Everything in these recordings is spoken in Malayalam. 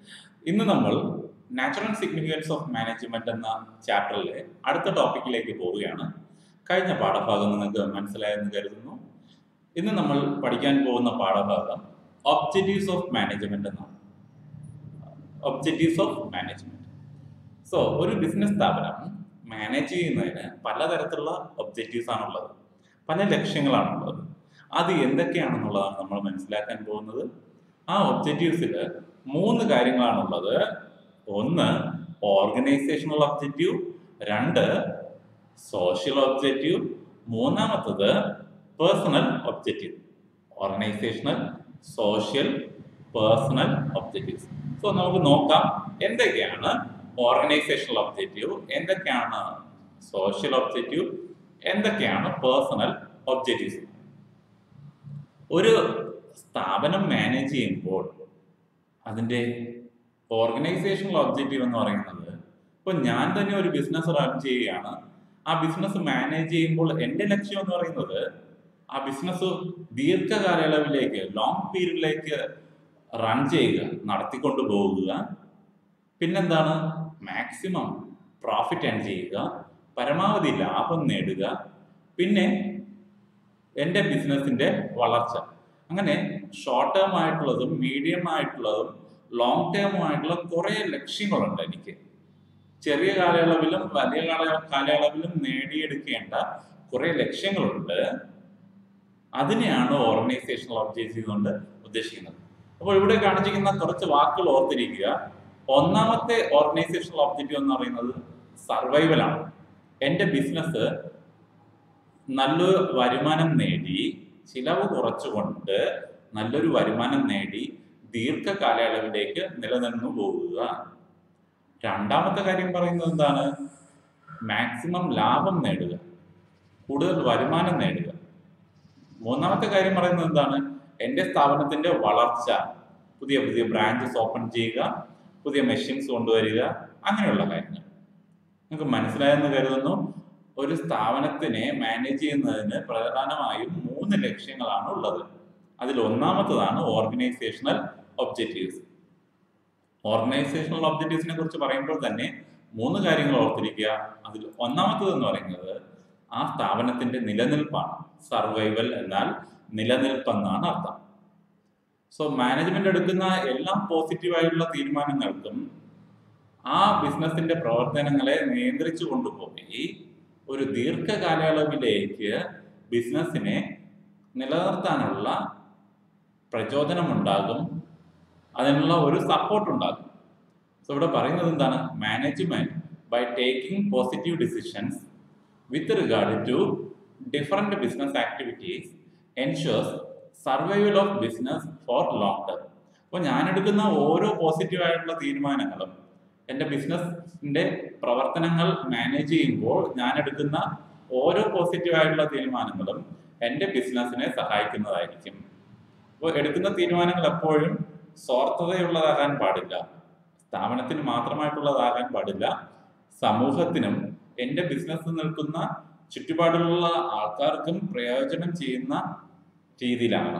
ഇന്ന് നമ്മൾ നാച്ചുറൽ സിഗ്നിഫിക്കൻസ് ഓഫ് മാനേജ്മെന്റ് എന്ന ചാപ്റ്ററിലെ അടുത്ത ടോപ്പിക്കിലേക്ക് പോവുകയാണ് കഴിഞ്ഞ പാഠഭാഗം നിങ്ങൾക്ക് മനസ്സിലായെന്ന് കരുതുന്നു ഇന്ന് നമ്മൾ പഠിക്കാൻ പോകുന്ന പാഠഭാഗം ഒബ്ജക്റ്റീവ്സ് ഓഫ് മാനേജ്മെന്റ് എന്നാണ് ഒബ്ജക്റ്റീവ്സ് ഓഫ് മാനേജ്മെന്റ് സോ ഒരു ബിസിനസ് സ്ഥാപനം മാനേജ് ചെയ്യുന്നതിന് പലതരത്തിലുള്ള ഒബ്ജക്റ്റീവ്സ് ആണുള്ളത് പല ലക്ഷ്യങ്ങളാണുള്ളത് അത് എന്തൊക്കെയാണെന്നുള്ളതാണ് നമ്മൾ മനസ്സിലാക്കാൻ പോകുന്നത് ആ ഒബ്ജക്റ്റീവ്സിൽ മൂന്ന് കാര്യങ്ങളാണുള്ളത് ഒന്ന് ഓർഗനൈസേഷണൽ ഒബ്ജക്റ്റീവ് രണ്ട് സോഷ്യൽ ഒബ്ജക്റ്റീവ് മൂന്നാമത്തത് personal objective organisational social personal objectives so നമുക്ക് നോക്കാം എന്തൊക്കെയാണ് ഓർഗനൈസേഷണൽ ഒബ്ജക്റ്റീവ് എന്തൊക്കെയാണ് സോഷ്യൽ ഒബ്ജക്റ്റീവ് എന്തൊക്കെയാണ് പേഴ്സണൽ ഒബ്ജക്റ്റീവ്സ് ഒരു സ്ഥാപനം മാനേജ് ചെയ്യുമ്പോൾ അതിൻ്റെ ഓർഗനൈസേഷണൽ ഒബ്ജക്റ്റീവ് എന്ന് പറയുന്നത് ഇപ്പോൾ ഞാൻ തന്നെ ഒരു ബിസിനസ് റൺ ചെയ്യുകയാണ് ആ ബിസിനസ് മാനേജ് ചെയ്യുമ്പോൾ എൻ്റെ ലക്ഷ്യം എന്ന് പറയുന്നത് ആ ബിസിനസ് ദീർഘകാലയളവിലേക്ക് ലോങ് പീരീഡിലേക്ക് റൺ ചെയ്യുക നടത്തിക്കൊണ്ടു പോകുക പിന്നെന്താണ് മാക്സിമം പ്രോഫിറ്റ് ഏൺ ചെയ്യുക പരമാവധി ലാഭം നേടുക പിന്നെ എൻ്റെ ബിസിനസ്സിൻ്റെ വളർച്ച അങ്ങനെ ഷോർട്ട് ടേം ആയിട്ടുള്ളതും മീഡിയം ആയിട്ടുള്ളതും ലോങ് ടേം ആയിട്ടുള്ള കുറേ ലക്ഷ്യങ്ങളുണ്ട് എനിക്ക് ചെറിയ കാലയളവിലും വലിയ കാല കാലയളവിലും നേടിയെടുക്കേണ്ട കുറേ ലക്ഷ്യങ്ങളുണ്ട് അതിനെയാണ് ഓർഗനൈസേഷണൽ ഒബ്ജക്റ്റീവ് കൊണ്ട് ഉദ്ദേശിക്കുന്നത് അപ്പോൾ ഇവിടെ കാണിച്ചിരിക്കുന്ന കുറച്ച് വാക്കുകൾ ഓർത്തിരിക്കുക ഒന്നാമത്തെ ഓർഗനൈസേഷണൽ ഒബ്ജക്റ്റീവ് എന്ന് പറയുന്നത് സർവൈവലാണ് എൻ്റെ ബിസിനസ് നല്ലൊരു വരുമാനം നേടി ചിലവ് കുറച്ചുകൊണ്ട് നല്ലൊരു വരുമാനം നേടി ദീർഘകാലയളവിലേക്ക് നിലനിന്നു പോകുക രണ്ടാമത്തെ കാര്യം പറയുന്നത് എന്താണ് മാക്സിമം ലാഭം നേടുക കൂടുതൽ വരുമാനം നേടുക മൂന്നാമത്തെ കാര്യം പറയുന്നത് എന്താണ് എൻ്റെ സ്ഥാപനത്തിന്റെ വളർച്ച പുതിയ പുതിയ ബ്രാഞ്ചസ് ഓപ്പൺ ചെയ്യുക പുതിയ മെഷീൻസ് കൊണ്ടുവരിക അങ്ങനെയുള്ള കാര്യങ്ങൾ നിങ്ങൾക്ക് മനസ്സിലായെന്ന് കരുതുന്നു ഒരു സ്ഥാപനത്തിനെ മാനേജ് ചെയ്യുന്നതിന് പ്രധാനമായും മൂന്ന് ലക്ഷ്യങ്ങളാണ് ഉള്ളത് അതിൽ ഒന്നാമത്തതാണ് ഓർഗനൈസേഷണൽ ഒബ്ജക്റ്റീവ്സ് ഓർഗനൈസേഷണൽ ഒബ്ജക്റ്റീവ്സിനെ കുറിച്ച് പറയുമ്പോൾ തന്നെ മൂന്ന് കാര്യങ്ങൾ ഓർത്തിരിക്കുക അതിൽ ഒന്നാമത്തത് എന്ന് പറയുന്നത് ആ സ്ഥാപനത്തിന്റെ നിലനിൽപ്പാണ് സർവൈവൽ എന്നാൽ നിലനിൽപ്പെന്നാണ് അർത്ഥം സോ മാനേജ്മെന്റ് എടുക്കുന്ന എല്ലാ പോസിറ്റീവായിട്ടുള്ള തീരുമാനങ്ങൾക്കും ആ ബിസിനസിന്റെ പ്രവർത്തനങ്ങളെ നിയന്ത്രിച്ചു കൊണ്ടുപോയി ഒരു ദീർഘകാലയളവിലേക്ക് ബിസിനസ്സിനെ നിലനിർത്താനുള്ള പ്രചോദനമുണ്ടാകും അതിനുള്ള ഒരു സപ്പോർട്ട് ഉണ്ടാകും സോ ഇവിടെ പറയുന്നത് എന്താണ് management by taking positive decisions with regard to different business activities ensures survival of business for long term അപ്പോൾ ഞാൻ എടുക്കുന്ന ഓരോ പോസിറ്റീവ് ആയിട്ടുള്ള തീരുമാനങ്ങളും എൻ്റെ ബിസിനസിന്റെ പ്രവർത്തനങ്ങൾ മാനേജ് ചെയ്യുമ്പോൾ ഞാൻ എടുക്കുന്ന ഓരോ പോസിറ്റീവ് ആയിട്ടുള്ള തീരുമാനങ്ങളും എൻ്റെ ബിസിനസ്സിനെ സഹായിക്കുന്നതായിരിക്കും അപ്പോൾ എടുക്കുന്ന തീരുമാനങ്ങൾ എപ്പോഴും സ്വാർത്ഥതയുള്ളതാകാൻ പാടില്ല സ്ഥാപനത്തിന് മാത്രമായിട്ടുള്ളതാകാൻ പാടില്ല സമൂഹത്തിനും എൻ്റെ ബിസിനസ് നിൽക്കുന്ന ചുറ്റുപാടിലുള്ള ആൾക്കാർക്കും പ്രയോജനം ചെയ്യുന്ന രീതിയിലാണ്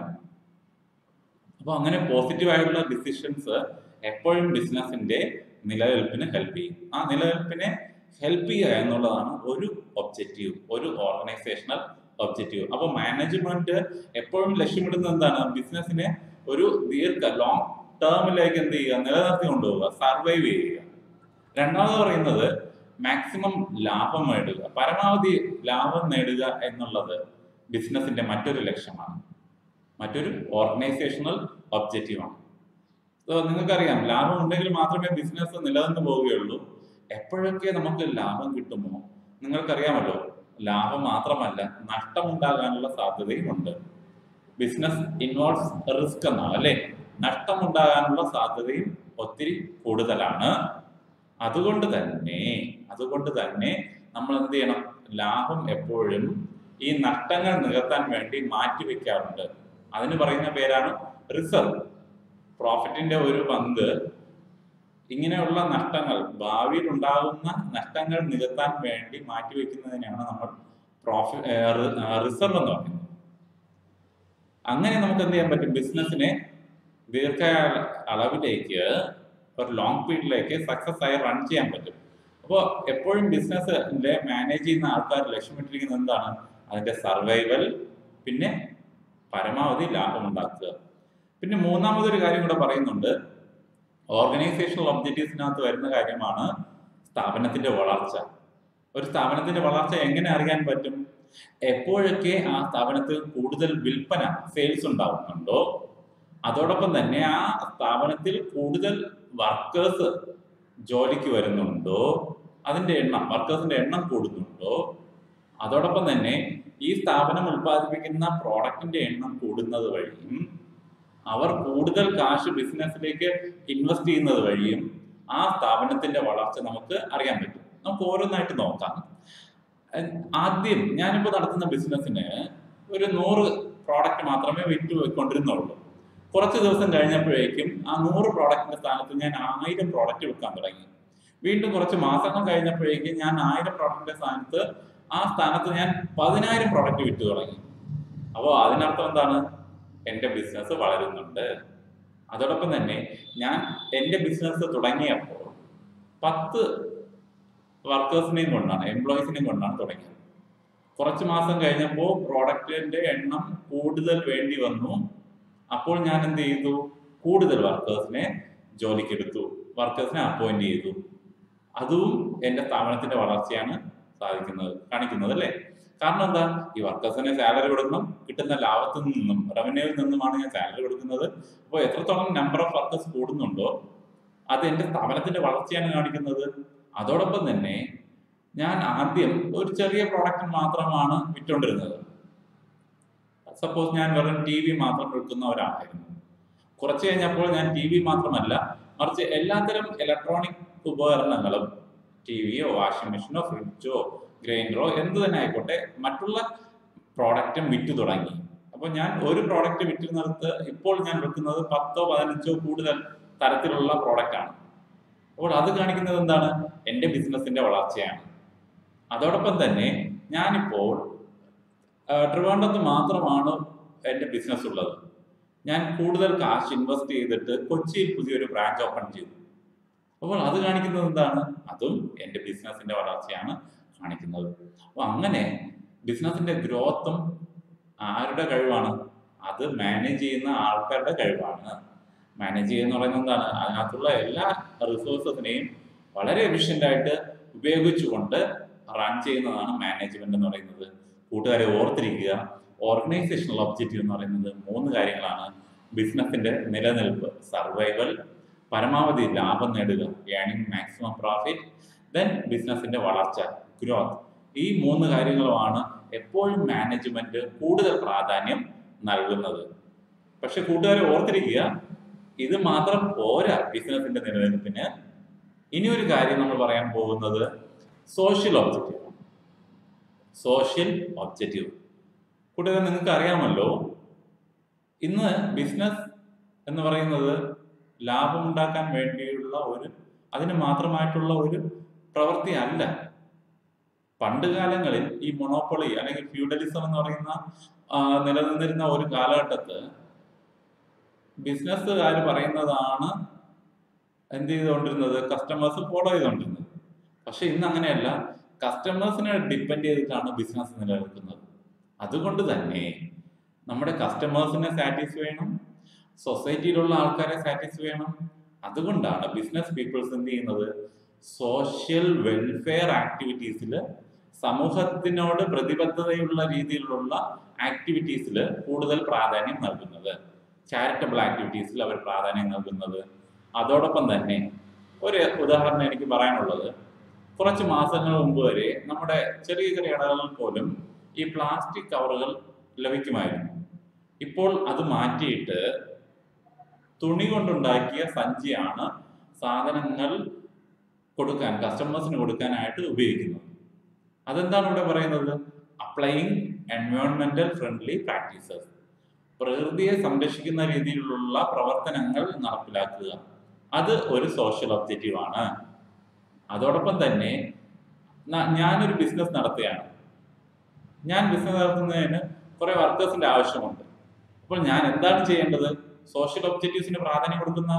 അപ്പോൾ അങ്ങനെ പോസിറ്റീവ് ആയിട്ടുള്ള ഡിസിഷൻസ് എപ്പോഴും ബിസിനസിന്റെ നിലനിൽപ്പിന് ഹെൽപ്പ് ചെയ്യും ആ നിലനിൽപ്പിനെ ഹെൽപ്പ് ചെയ്യുക എന്നുള്ളതാണ് ഒരു ഒബ്ജക്റ്റീവ് ഒരു ഓർഗനൈസേഷണൽ ഒബ്ജക്റ്റീവ് അപ്പോൾ മാനേജ്മെന്റ് എപ്പോഴും ലക്ഷ്യമിടുന്നത് എന്താണ് ബിസിനസ്സിനെ ഒരു ദീർഘ ലോങ് ടേമിലേക്ക് എന്ത് ചെയ്യുക നിലനിർത്തി കൊണ്ടുപോവുക സർവൈവ് ചെയ്യുക രണ്ടാമത് പറയുന്നത് മാക്സിമം ലാഭം നേടുക പരമാവധി ലാഭം നേടുക എന്നുള്ളത് ബിസിനസിന്റെ മറ്റൊരു ലക്ഷ്യമാണ് മറ്റൊരു ഓർഗനൈസേഷണൽ ഒബ്ജക്റ്റീവാണ് സോ നിങ്ങൾക്കറിയാം ലാഭം ഉണ്ടെങ്കിൽ മാത്രമേ ബിസിനസ് നിലനിന്ന് പോവുകയുള്ളൂ എപ്പോഴൊക്കെ നമുക്ക് ലാഭം കിട്ടുമോ നിങ്ങൾക്കറിയാമല്ലോ ലാഭം മാത്രമല്ല നഷ്ടമുണ്ടാകാനുള്ള സാധ്യതയും ഉണ്ട് ബിസിനസ് ഇൻവോൾവ്സ് റിസ്ക് എന്നാണ് അല്ലെ നഷ്ടമുണ്ടാകാനുള്ള സാധ്യതയും ഒത്തിരി കൂടുതലാണ് അതുകൊണ്ട് തന്നെ അതുകൊണ്ട് തന്നെ നമ്മൾ എന്ത് ചെയ്യണം ലാഭം എപ്പോഴും ഈ നഷ്ടങ്ങൾ നികത്താൻ വേണ്ടി മാറ്റിവെക്കാറുണ്ട് അതിന് പറയുന്ന പേരാണ് റിസർവ് പ്രോഫിറ്റിന്റെ ഒരു പങ്ക് ഇങ്ങനെയുള്ള നഷ്ടങ്ങൾ ഭാവിയിൽ ഉണ്ടാകുന്ന നഷ്ടങ്ങൾ നികത്താൻ വേണ്ടി മാറ്റിവെക്കുന്നതിനാണ് നമ്മൾ പ്രോഫിറ്റ് റിസർവ് എന്ന് പറയുന്നത് അങ്ങനെ നമുക്ക് എന്ത് ചെയ്യാൻ പറ്റും ബിസിനസ്സിനെ ദീർഘ അളവിലേക്ക് ഒരു ലോങ് പീരീഡിലേക്ക് സക്സസ് ആയി റൺ ചെയ്യാൻ പറ്റും അപ്പോൾ എപ്പോഴും ബിസിനസ്സിന്റെ മാനേജ് ചെയ്യുന്ന ആൾക്കാർ ലക്ഷ്യമിട്ടിരിക്കുന്നത് എന്താണ് അതിന്റെ സർവൈവൽ പിന്നെ പരമാവധി ലാഭം ഉണ്ടാക്കുക പിന്നെ മൂന്നാമതൊരു കാര്യം കൂടെ പറയുന്നുണ്ട് ഓർഗനൈസേഷണൽ ഒബ്ജക്റ്റീവ്സിനകത്ത് വരുന്ന കാര്യമാണ് സ്ഥാപനത്തിന്റെ വളർച്ച ഒരു സ്ഥാപനത്തിന്റെ വളർച്ച എങ്ങനെ അറിയാൻ പറ്റും എപ്പോഴൊക്കെ ആ സ്ഥാപനത്തിൽ കൂടുതൽ വിൽപ്പന സെയിൽസ് ഉണ്ടാവുന്നുണ്ടോ അതോടൊപ്പം തന്നെ ആ സ്ഥാപനത്തിൽ കൂടുതൽ വർക്കേഴ്സ് ജോലിക്ക് വരുന്നുണ്ടോ അതിന്റെ എണ്ണം വർക്കേഴ്സിന്റെ എണ്ണം കൂടുന്നുണ്ടോ അതോടൊപ്പം തന്നെ ഈ സ്ഥാപനം ഉൽപ്പാദിപ്പിക്കുന്ന പ്രോഡക്റ്റിന്റെ എണ്ണം കൂടുന്നത് വഴിയും അവർ കൂടുതൽ കാശ് ബിസിനസ്സിലേക്ക് ഇൻവെസ്റ്റ് ചെയ്യുന്നത് വഴിയും ആ സ്ഥാപനത്തിന്റെ വളർച്ച നമുക്ക് അറിയാൻ പറ്റും നമുക്ക് ഓരോന്നായിട്ട് നോക്കാം അഹ് ആദ്യം ഞാനിപ്പോൾ നടത്തുന്ന ബിസിനസ്സിന് ഒരു നൂറ് പ്രോഡക്റ്റ് മാത്രമേ വിറ്റ് കൊണ്ടിരുന്നുള്ളൂ കുറച്ച് ദിവസം കഴിഞ്ഞപ്പോഴേക്കും ആ നൂറ് പ്രോഡക്റ്റിന്റെ സ്ഥാനത്ത് ഞാൻ ആയിരം പ്രോഡക്റ്റ് വിൽക്കാൻ തുടങ്ങി വീണ്ടും കുറച്ച് മാസങ്ങൾ കഴിഞ്ഞപ്പോഴേക്കും ഞാൻ ആയിരം പ്രോഡക്റ്റിന്റെ സ്ഥാനത്ത് ആ സ്ഥാനത്ത് ഞാൻ പതിനായിരം പ്രോഡക്റ്റ് വിറ്റ് തുടങ്ങി അപ്പോൾ അതിനർത്ഥം എന്താണ് എൻ്റെ ബിസിനസ് വളരുന്നുണ്ട് അതോടൊപ്പം തന്നെ ഞാൻ എൻ്റെ ബിസിനസ് തുടങ്ങിയപ്പോൾ പത്ത് വർക്കേഴ്സിനെയും കൊണ്ടാണ് എംപ്ലോയീസിനെയും കൊണ്ടാണ് തുടങ്ങിയത് കുറച്ച് മാസം കഴിഞ്ഞപ്പോൾ പ്രോഡക്റ്റിന്റെ എണ്ണം കൂടുതൽ വേണ്ടി വന്നു അപ്പോൾ ഞാൻ എന്ത് ചെയ്തു കൂടുതൽ വർക്കേഴ്സിനെ ജോലിക്കെടുത്തു വർക്കേഴ്സിനെ അപ്പോയിന്റ് ചെയ്തു അതും എൻ്റെ സ്ഥാപനത്തിന്റെ വളർച്ചയാണ് സാധിക്കുന്നത് കാണിക്കുന്നത് അല്ലേ കാരണം എന്താ ഈ വർക്കേഴ്സിന് സാലറി കൊടുക്കണം കിട്ടുന്ന ലാഭത്തിൽ നിന്നും റവന്യൂവിൽ നിന്നുമാണ് ഞാൻ സാലറി കൊടുക്കുന്നത് അപ്പോൾ എത്രത്തോളം നമ്പർ ഓഫ് വർക്കേഴ്സ് കൂടുന്നുണ്ടോ അത് എൻ്റെ സ്ഥാപനത്തിന്റെ വളർച്ചയാണ് കാണിക്കുന്നത് അതോടൊപ്പം തന്നെ ഞാൻ ആദ്യം ഒരു ചെറിയ പ്രോഡക്റ്റ് മാത്രമാണ് വിറ്റുകൊണ്ടിരുന്നത് സപ്പോസ് ഞാൻ വെറും ടി വി മാത്രം വിൽക്കുന്ന ഒരാളായിരുന്നു കുറച്ച് കഴിഞ്ഞപ്പോൾ ഞാൻ ടി വി മാത്രമല്ല മറിച്ച് എല്ലാത്തരം ഇലക്ട്രോണിക് ഉപകരണങ്ങളും ടി വിയോ വാഷിംഗ് മെഷീനോ ഫ്രിഡ്ജോ ഗ്രൈൻഡറോ എന്ത് തന്നെ ആയിക്കോട്ടെ മറ്റുള്ള പ്രോഡക്റ്റും വിറ്റു തുടങ്ങി അപ്പോൾ ഞാൻ ഒരു പ്രോഡക്റ്റ് വിറ്റിരുന്നിടത്ത് ഇപ്പോൾ ഞാൻ വിൽക്കുന്നത് പത്തോ പതിനഞ്ചോ കൂടുതൽ തരത്തിലുള്ള പ്രോഡക്റ്റ് ആണ് അപ്പോൾ അത് കാണിക്കുന്നത് എന്താണ് എൻ്റെ ബിസിനസിന്റെ വളർച്ചയാണ് അതോടൊപ്പം തന്നെ ഞാനിപ്പോൾ ആ, ട്രിവാൻഡ്രത്ത് മാത്രമാണ് എൻ്റെ ബിസിനസ് ഉള്ളത് ഞാൻ കൂടുതൽ കാശ് ഇൻവെസ്റ്റ് ചെയ്തിട്ട് കൊച്ചിയിൽ പുതിയൊരു ബ്രാഞ്ച് ഓപ്പൺ ചെയ്തു അപ്പോൾ അത് കാണിക്കുന്നത് എന്താണ് അതും എൻ്റെ ബിസിനസിന്റെ വളർച്ചയാണ് കാണിക്കുന്നത് അപ്പോൾ അങ്ങനെ ബിസിനസിന്റെ ഗ്രോത്തും ആരുടെ കഴിവാണ് അത് മാനേജ് ചെയ്യുന്ന ആൾക്കാരുടെ കഴിവാണ് മാനേജ് ചെയ്യുക എന്ന് പറയുന്നത് എന്താണ് അതിനകത്തുള്ള എല്ലാ റിസോഴ്സസിനെയും വളരെ എഫിഷ്യൻ്റ് ആയിട്ട് ഉപയോഗിച്ചുകൊണ്ട് റൺ ചെയ്യുന്നതാണ് മാനേജ്മെന്റ് എന്ന് പറയുന്നത് കൂട്ടുകാരെ ഓർത്തിരിക്കുക ഓർഗനൈസേഷണൽ ഒബ്ജക്റ്റീവ് എന്ന് പറയുന്നത് മൂന്ന് കാര്യങ്ങളാണ് ബിസിനസിന്റെ നിലനിൽപ്പ് സർവൈവൽ പരമാവധി ലാഭം നേടുക ഏണിംഗ് മാക്സിമം പ്രോഫിറ്റ് ദെൻ ബിസിനസിന്റെ വളർച്ച ഗ്രോത്ത് ഈ മൂന്ന് കാര്യങ്ങളുമാണ് എപ്പോഴും മാനേജ്മെന്റ് കൂടുതൽ പ്രാധാന്യം നൽകുന്നത് പക്ഷെ കൂട്ടുകാരെ ഓർത്തിരിക്കുക ഇത് മാത്രം പോരാ ബിസിനസിന്റെ നിലനിൽപ്പിന് ഇനി ഒരു കാര്യം നമ്മൾ പറയാൻ പോകുന്നത് സോഷ്യൽ ഒബ്ജക്റ്റീവ് സോഷ്യൽ ഒബ്ജക്റ്റീവ് കൂട്ടുകാരെ നിങ്ങൾക്ക് അറിയാമല്ലോ ഇന്ന് ബിസിനസ് എന്ന് പറയുന്നത് ലാഭമുണ്ടാക്കാൻ വേണ്ടിയുള്ള ഒരു അതിന് മാത്രമായിട്ടുള്ള ഒരു പ്രവൃത്തി അല്ല പണ്ട് കാലങ്ങളിൽ ഈ മൊണോപ്പൊളി അല്ലെങ്കിൽ ഫ്യൂഡലിസം എന്ന് പറയുന്ന ആ, നിലനിന്നിരുന്ന ഒരു കാലഘട്ടത്ത് ബിസിനസ്സുകാർ പറയുന്നതാണ് എന്ത് ചെയ്തുകൊണ്ടിരുന്നത് കസ്റ്റമേഴ്സ് ഫോളോ ചെയ്തുകൊണ്ടിരുന്നത് പക്ഷെ ഇന്ന് അങ്ങനെയല്ല കസ്റ്റമേഴ്സിനെ ഡിപ്പെൻഡ് ചെയ്തിട്ടാണ് ബിസിനസ് നിലനിൽക്കുന്നത് അതുകൊണ്ട് തന്നെ നമ്മുടെ കസ്റ്റമേഴ്സിനെ സാറ്റിസ്ഫൈ ചെയ്യണം സൊസൈറ്റിയിലുള്ള ആൾക്കാരെ സാറ്റിസ്ഫൈ ചെയ്യണം അതുകൊണ്ടാണ് ബിസിനസ് പീപ്പിൾസ് എന്ത് ചെയ്യുന്നത് സോഷ്യൽ വെൽഫെയർ ആക്ടിവിറ്റീസിൽ സമൂഹത്തിനോട് പ്രതിബദ്ധതയുള്ള രീതിയിലുള്ള ആക്ടിവിറ്റീസിൽ കൂടുതൽ പ്രാധാന്യം നൽകുന്നത് ചാരിറ്റബിൾ ആക്ടിവിറ്റീസിൽ അവർ പ്രാധാന്യം നൽകുന്നത് അതോടൊപ്പം തന്നെ ഒരു ഉദാഹരണം എനിക്ക് പറയാനുള്ളത് കുറച്ച് മാസങ്ങൾ മുമ്പ് വരെ നമ്മുടെ ചെറിയ ചെറിയ കടകളിൽ പോലും ഈ പ്ലാസ്റ്റിക് കവറുകൾ ലഭിക്കുമായിരുന്നു ഇപ്പോൾ അത് മാറ്റിയിട്ട് തുണി കൊണ്ടുണ്ടാക്കിയ സഞ്ചിയാണ് സാധനങ്ങൾ കൊടുക്കാൻ കസ്റ്റമേഴ്സിന് കൊടുക്കാനായിട്ട് ഉപയോഗിക്കുന്നത് അതെന്താണ് ഇവിടെ പറയുന്നത് അപ്ലൈയിങ് എൻവയോൺമെന്റൽ ഫ്രണ്ട്ലി പ്രാക്ടീസസ് പ്രകൃതിയെ സംരക്ഷിക്കുന്ന രീതിയിലുള്ള പ്രവർത്തനങ്ങൾ നടപ്പിലാക്കുക അത് ഒരു സോഷ്യൽ ഒബ്ജക്റ്റീവ് ആണ് അതോടൊപ്പം തന്നെ ന- ഞാനൊരു ബിസിനസ് നടത്തുകയാണ് ഞാൻ ബിസിനസ് നടത്തുന്നതിന് കുറെ വർക്കേഴ്സിന്റെ ആവശ്യമുണ്ട് അപ്പോൾ ഞാൻ എന്താണ് ചെയ്യേണ്ടത് സോഷ്യൽ ഒബ്ജക്റ്റീവ്സിന് പ്രാധാന്യം കൊടുക്കുന്ന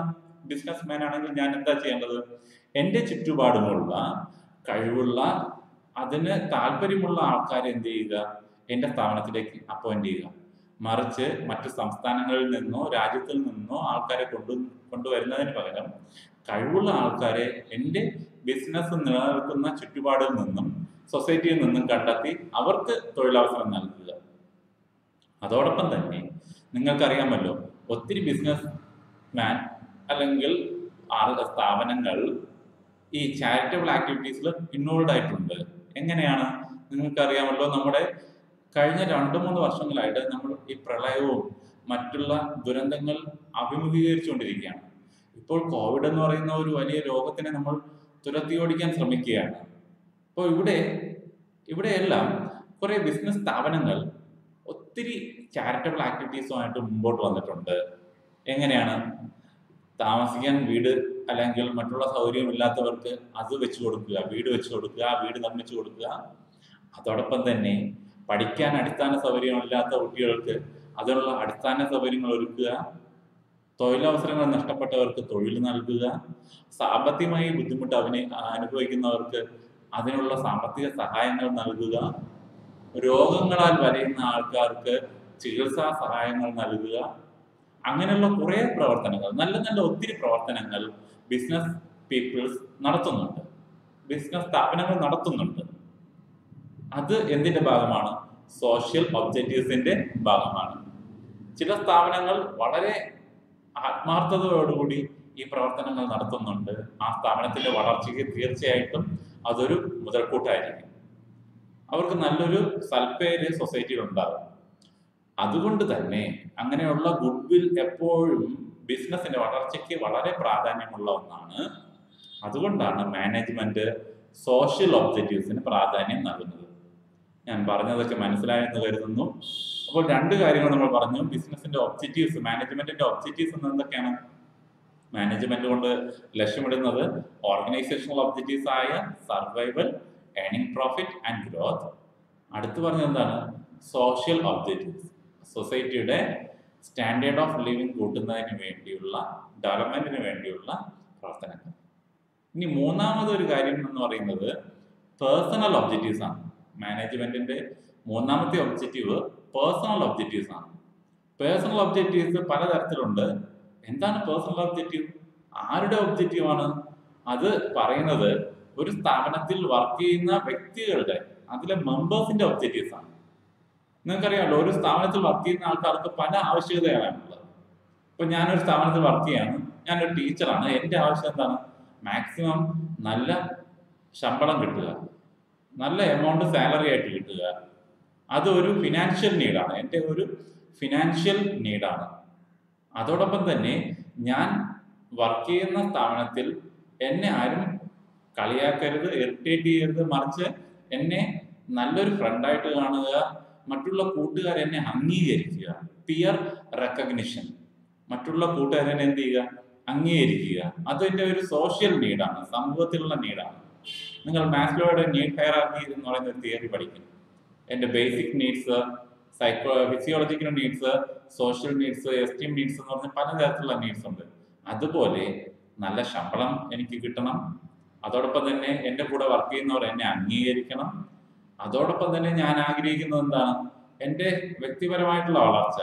ബിസിനസ് മാൻ ആണെങ്കിൽ ഞാൻ എന്താ ചെയ്യേണ്ടത് എൻ്റെ ചുറ്റുപാടുമുള്ള കഴിവുള്ള അതിന് താല്പര്യമുള്ള ആൾക്കാരെ എന്ത് ചെയ്യുക എൻ്റെ സ്ഥാപനത്തിലേക്ക് അപ്പോയിന്റ് ചെയ്യുക മറിച്ച് മറ്റു സംസ്ഥാനങ്ങളിൽ നിന്നോ രാജ്യത്തിൽ നിന്നോ ആൾക്കാരെ കൊണ്ടു കൊണ്ടുവരുന്നതിന് പകരം കഴിവുള്ള ആൾക്കാരെ എൻ്റെ ബിസിനസ് നിലനിൽക്കുന്ന ചുറ്റുപാടിൽ നിന്നും സൊസൈറ്റിയിൽ നിന്നും കണ്ടെത്തി അവർക്ക് തൊഴിലവസരം നൽകുക അതോടൊപ്പം തന്നെ നിങ്ങൾക്കറിയാമല്ലോ ഒത്തിരി ബിസിനസ് മാൻ അല്ലെങ്കിൽ ആ- സ്ഥാപനങ്ങൾ ഈ ചാരിറ്റബിൾ ആക്ടിവിറ്റീസിൽ ഇൻവോൾവ് ആയിട്ടുണ്ട് എങ്ങനെയാണ് നിങ്ങൾക്കറിയാമല്ലോ നമ്മുടെ കഴിഞ്ഞ രണ്ട് മൂന്ന് വർഷങ്ങളായിട്ട് നമ്മൾ ഈ പ്രളയവും മറ്റുള്ള ദുരന്തങ്ങൾ അഭിമുഖീകരിച്ചുകൊണ്ടിരിക്കുകയാണ് ഇപ്പോൾ കോവിഡ് എന്ന് പറയുന്ന ഒരു വലിയ രോഗത്തിനെ നമ്മൾ തുരത്തി ഓടിക്കാൻ ശ്രമിക്കുകയാണ് അപ്പോൾ ഇവിടെ ഇവിടെയെല്ലാം കുറേ ബിസിനസ് സ്ഥാപനങ്ങൾ ഒത്തിരി ചാരിറ്റബിൾ ആക്ടിവിറ്റീസുമായിട്ട് മുമ്പോട്ട് വന്നിട്ടുണ്ട് എങ്ങനെയാണ് താമസിക്കാൻ വീട് അല്ലെങ്കിൽ മറ്റുള്ള സൗകര്യം ഇല്ലാത്തവർക്ക് അത് വെച്ച് കൊടുക്കുക വീട് വെച്ച് കൊടുക്കുക ആ വീട് നിർമ്മിച്ചു കൊടുക്കുക അതോടൊപ്പം തന്നെ പഠിക്കാൻ അടിസ്ഥാന സൗകര്യമില്ലാത്ത കുട്ടികൾക്ക് അതിനുള്ള അടിസ്ഥാന സൗകര്യങ്ങൾ ഒരുക്കുക തൊഴിലവസരങ്ങൾ നഷ്ടപ്പെട്ടവർക്ക് തൊഴിൽ നൽകുക സാമ്പത്തികമായി ബുദ്ധിമുട്ട് അവന് അനുഭവിക്കുന്നവർക്ക് അതിനുള്ള സാമ്പത്തിക സഹായങ്ങൾ നൽകുക രോഗങ്ങളാൽ വലയുന്ന ആൾക്കാർക്ക് ചികിത്സാ സഹായങ്ങൾ നൽകുക അങ്ങനെയുള്ള കുറേ പ്രവർത്തനങ്ങൾ നല്ല നല്ല ഒത്തിരി പ്രവർത്തനങ്ങൾ ബിസിനസ് പീപ്പിൾസ് നടത്തുന്നുണ്ട് ബിസിനസ് സ്ഥാപനങ്ങൾ നടത്തുന്നുണ്ട് അത് എന്തിന്റെ ഭാഗമാണ് സോഷ്യൽ ഒബ്ജക്റ്റീവ്സിന്റെ ഭാഗമാണ് ചില സ്ഥാപനങ്ങൾ വളരെ ആത്മാർത്ഥതയോടുകൂടി ഈ പ്രവർത്തനങ്ങൾ നടത്തുന്നുണ്ട് ആ സ്ഥാപനത്തിന്റെ വളർച്ചയ്ക്ക് തീർച്ചയായിട്ടും അതൊരു മുതൽക്കൂട്ടായിരിക്കും അവർക്ക് നല്ലൊരു സൽപ്പേര് സൊസൈറ്റിയിൽ ഉണ്ടാകും അതുകൊണ്ട് തന്നെ അങ്ങനെയുള്ള ഗുഡ് വിൽ എപ്പോഴും ബിസിനസിന്റെ വളർച്ചയ്ക്ക് വളരെ പ്രാധാന്യമുള്ള ഒന്നാണ് അതുകൊണ്ടാണ് മാനേജ്മെന്റ് സോഷ്യൽ ഒബ്ജക്റ്റീവ്സിന് പ്രാധാന്യം നൽകുന്നത് ഞാൻ പറഞ്ഞതൊക്കെ മനസ്സിലായെന്ന് കരുതുന്നു അപ്പോൾ രണ്ട് കാര്യങ്ങൾ നമ്മൾ പറഞ്ഞു ബിസിനസിന്റെ ഒബ്ജക്റ്റീവ്സ് മാനേജ്മെന്റിന്റെ ഒബ്ജക്റ്റീവ്സ് എന്ന് എന്തൊക്കെയാണ് മാനേജ്മെന്റ് കൊണ്ട് ലക്ഷ്യമിടുന്നത് ഓർഗനൈസേഷണൽ ഒബ്ജക്റ്റീവ്സ് ആയ survival earning profit and growth അടുത്ത് പറഞ്ഞത് എന്താണ് സോഷ്യൽ ഒബ്ജക്റ്റീവ്സ് സൊസൈറ്റിയുടെ സ്റ്റാൻഡേർഡ് ഓഫ് ലിവിങ് കൂട്ടുന്നതിന് വേണ്ടിയുള്ള ഡെവലപ്മെന്റിന് വേണ്ടിയുള്ള പ്രവർത്തനങ്ങൾ ഇനി മൂന്നാമത് ഒരു കാര്യം എന്ന് പറയുന്നത് പേഴ്സണൽ ഒബ്ജക്റ്റീവ്സ് ആണ് മാനേജ്മെന്റിന്റെ മൂന്നാമത്തെ ഒബ്ജക്റ്റീവ് പേഴ്സണൽ ഒബ്ജക്റ്റീവ്സ് ആണ് പേഴ്സണൽ ഒബ്ജക്റ്റീവ്സ് പലതരത്തിലുണ്ട് എന്താണ് പേഴ്സണൽ ഒബ്ജക്റ്റീവ് ആരുടെ ഒബ്ജക്റ്റീവ് ആണ് അത് പറയുന്നത് ഒരു സ്ഥാപനത്തിൽ വർക്ക് ചെയ്യുന്ന വ്യക്തികളുടെ അതിലെ മെമ്പേഴ്സിന്റെ ഒബ്ജക്റ്റീവ്സ് ആണ് നിങ്ങൾക്കറിയാമല്ലോ ഒരു സ്ഥാപനത്തിൽ വർക്ക് ചെയ്യുന്ന ആൾക്കാർക്ക് പല ആവശ്യകതകളാണുള്ളത് ഇപ്പൊ ഞാനൊരു സ്ഥാപനത്തിൽ വർക്ക് ചെയ്യാണ് ഞാനൊരു ടീച്ചറാണ് എൻ്റെ ആവശ്യം എന്താണ് മാക്സിമം നല്ല ശമ്പളം കിട്ടുക നല്ല എമൗണ്ട് സാലറി ആയിട്ട് കിട്ടുക അത് ഒരു ഫിനാൻഷ്യൽ നീഡാണ് എൻ്റെ ഒരു ഫിനാൻഷ്യൽ നീഡാണ് അതോടൊപ്പം തന്നെ ഞാൻ വർക്ക് ചെയ്യുന്ന സ്ഥാപനത്തിൽ എന്നെ ആരും കളിയാക്കരുത് ഇറിറ്റേറ്റ് ചെയ്യരുത് മറിച്ച് എന്നെ നല്ലൊരു ഫ്രണ്ടായിട്ട് കാണുക മറ്റുള്ള കൂട്ടുകാർ എന്നെ അംഗീകരിക്കുക പിയർ റെക്കഗ്നിഷൻ മറ്റുള്ള കൂട്ടുകാരനെ എന്ത് ചെയ്യുക അംഗീകരിക്കുക അത് എൻ്റെ ഒരു സോഷ്യൽ നീഡാണ് സമൂഹത്തിലുള്ള നീഡാണ് നിങ്ങൾ മാസ്ലോയുടെ നീഡ് ഹയറാർക്കി എന്ന് പറയുന്ന ഒരു തിയറി പഠിക്കും എൻ്റെ basic needs psycho physiological needs social needs esteem needs എന്ന് പറഞ്ഞ പലതരത്തിലുള്ള നീഡ്സ് ഉണ്ട് അതുപോലെ നല്ല ശമ്പളം എനിക്ക് കിട്ടണം അതോടൊപ്പം തന്നെ എൻ്റെ കൂടെ വർക്ക് ചെയ്യുന്നവർ എന്നെ അംഗീകരിക്കണം അതോടൊപ്പം തന്നെ ഞാൻ ആഗ്രഹിക്കുന്നത് എന്താണ് എൻ്റെ വ്യക്തിപരമായിട്ടുള്ള വളർച്ച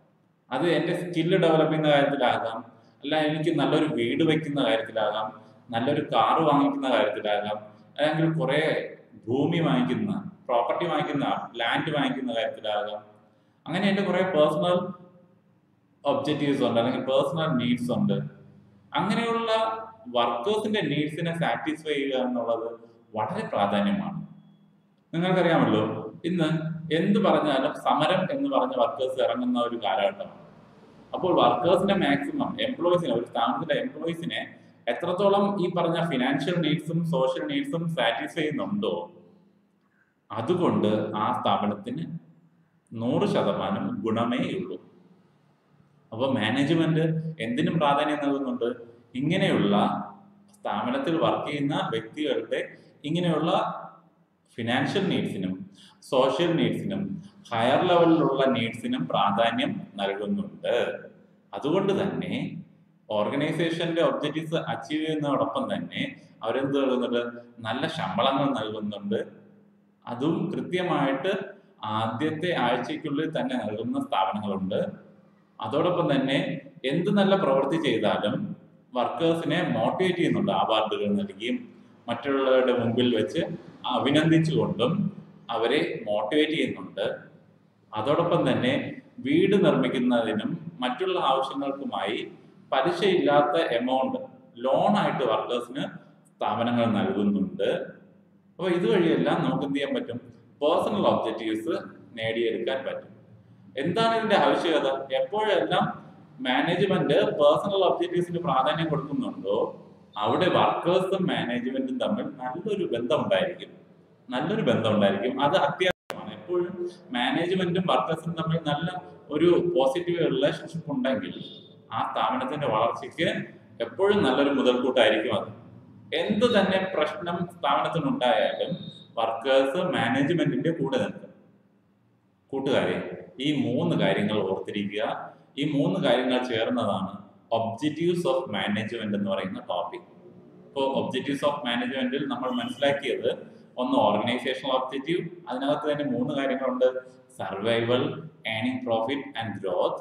അത് എൻ്റെ സ്കില്ല് ഡെവലപ്പ് ചെയ്യുന്ന കാര്യത്തിലാകാം അല്ല എനിക്ക് നല്ലൊരു വീട് വെക്കുന്ന കാര്യത്തിലാകാം നല്ലൊരു കാറ് വാങ്ങിക്കുന്ന കാര്യത്തിലാകാം അല്ലെങ്കിൽ കുറേ ഭൂമി വാങ്ങിക്കുന്ന പ്രോപ്പർട്ടി വാങ്ങിക്കുന്ന ലാൻഡ് വാങ്ങിക്കുന്ന കാര്യത്തിലാകാം അങ്ങനെ എൻ്റെ കുറേ പേഴ്സണൽ ഒബ്ജക്റ്റീവ്സ് ഉണ്ട് അല്ലെങ്കിൽ പേഴ്സണൽ നീഡ്സ് ഉണ്ട് അങ്ങനെയുള്ള വർക്കേഴ്സിന്റെ നീഡ്സിനെ സാറ്റിസ്ഫൈ ചെയ്യുക എന്നുള്ളത് വളരെ പ്രാധാന്യമാണ് നിങ്ങൾക്കറിയാമല്ലോ ഇന്ന് എന്ത് പറഞ്ഞാലും സമരം എന്ന് പറഞ്ഞ വർക്കേഴ്സ് ഇറങ്ങുന്ന ഒരു കാലഘട്ടമാണ് അപ്പോൾ വർക്കേഴ്സിന്റെ മാക്സിമം എംപ്ലോയീസിനെ ഒരു സ്ഥാപനത്തിലെ എംപ്ലോയീസിനെ എത്രത്തോളം ഈ പറഞ്ഞ ഫിനാൻഷ്യൽ നീഡ്സും സോഷ്യൽ നീഡ്സും സാറ്റിസ്ഫൈ ചെയ്യുന്നുണ്ടോ അതുകൊണ്ട് ആ സ്ഥാപനത്തിന് നൂറ് ശതമാനം ഗുണമേ ഉള്ളൂ അപ്പോൾ മാനേജ്മെന്റ് എന്തിനും പ്രാധാന്യം നൽകുന്നുണ്ട് ഇങ്ങനെയുള്ള സ്ഥാപനത്തിൽ വർക്ക് ചെയ്യുന്ന വ്യക്തികളുടെ ഇങ്ങനെയുള്ള ഫിനാൻഷ്യൽ നീഡ്സിനും സോഷ്യൽ നീഡ്സിനും ഹയർ ലെവലിലുള്ള നീഡ്സിനും പ്രാധാന്യം നൽകുന്നുണ്ട് അതുകൊണ്ട് തന്നെ ഓർഗനൈസേഷന്റെ ഒബ്ജക്റ്റീവ്സ് അച്ചീവ് ചെയ്യുന്നതോടൊപ്പം തന്നെ അവരെന്ത് നൽകുന്നുണ്ട് നല്ല ശമ്പളങ്ങൾ നൽകുന്നുണ്ട് അതും കൃത്യമായിട്ട് ആദ്യത്തെ ആഴ്ചയ്ക്കുള്ളിൽ തന്നെ നൽകുന്ന സ്ഥാപനങ്ങളുണ്ട് അതോടൊപ്പം തന്നെ എന്ത് നല്ല പ്രവൃത്തി ചെയ്താലും വർക്കേഴ്സിനെ മോട്ടിവേറ്റ് ചെയ്യുന്നുണ്ട് അവാർഡുകൾ നൽകിയും മറ്റുള്ളവരുടെ മുമ്പിൽ വെച്ച് അഭിനന്ദിച്ചുകൊണ്ടും അവരെ മോട്ടിവേറ്റ് ചെയ്യുന്നുണ്ട് അതോടൊപ്പം തന്നെ വീട് നിർമ്മിക്കുന്നതിനും മറ്റുള്ള ആവശ്യങ്ങൾക്കുമായി പലിശയില്ലാത്ത എമൗണ്ട് ലോണായിട്ട് വർക്കേഴ്സിന് സ്ഥാപനങ്ങൾ നൽകുന്നുണ്ട് അപ്പോൾ ഇതുവഴിയെല്ലാം നമുക്ക് എന്ത് ചെയ്യാൻ പറ്റും പേഴ്സണൽ ഒബ്ജക്റ്റീവ്സ് നേടിയെടുക്കാൻ പറ്റും എന്താണ് ഇതിന്റെ ആവശ്യകത എപ്പോഴെല്ലാം മാനേജ്മെന്റ് പേഴ്സണൽ ഒബ്ജക്റ്റീവ്സിന് പ്രാധാന്യം കൊടുക്കുന്നുണ്ടോ അവിടെ വർക്കേഴ്സും മാനേജ്മെന്റും തമ്മിൽ നല്ലൊരു ബന്ധം ഉണ്ടായിരിക്കും നല്ലൊരു ബന്ധം ഉണ്ടായിരിക്കും അത് അത്യാവശ്യമാണ് എപ്പോഴും മാനേജ്മെന്റും വർക്കേഴ്സും തമ്മിൽ നല്ല ഒരു പോസിറ്റീവ് റിലേഷൻഷിപ്പ് ഉണ്ടെങ്കിൽ ആ സ്ഥാപനത്തിന്റെ വളർച്ചയ്ക്ക് എപ്പോഴും നല്ലൊരു മുതൽക്കൂട്ടായിരിക്കും അത് എന്ത് തന്നെ പ്രശ്നം സ്ഥാപനത്തിനുണ്ടായാലും വർക്കേഴ്സ് മാനേജ്മെന്റിന്റെ കൂടെ നിൽക്കും കൂട്ടുകാരെ ഈ മൂന്ന് കാര്യങ്ങൾ ഓർത്തിരിക്കുക ഈ മൂന്ന് കാര്യങ്ങൾ ചേർന്നതാണ് ഒബ്ജക്റ്റീവ്സ് ഓഫ് മാനേജ്മെന്റ് എന്ന് പറയുന്ന ടോപ്പിക് ഇപ്പോൾ ഒബ്ജക്റ്റീവ്സ് ഓഫ് മാനേജ്മെന്റിൽ നമ്മൾ മനസ്സിലാക്കിയത് ഒന്ന് ഓർഗനൈസേഷണൽ ഒബ്ജക്റ്റീവ് അതിനകത്ത് തന്നെ മൂന്ന് കാര്യങ്ങളുണ്ട് survival earning profit and growth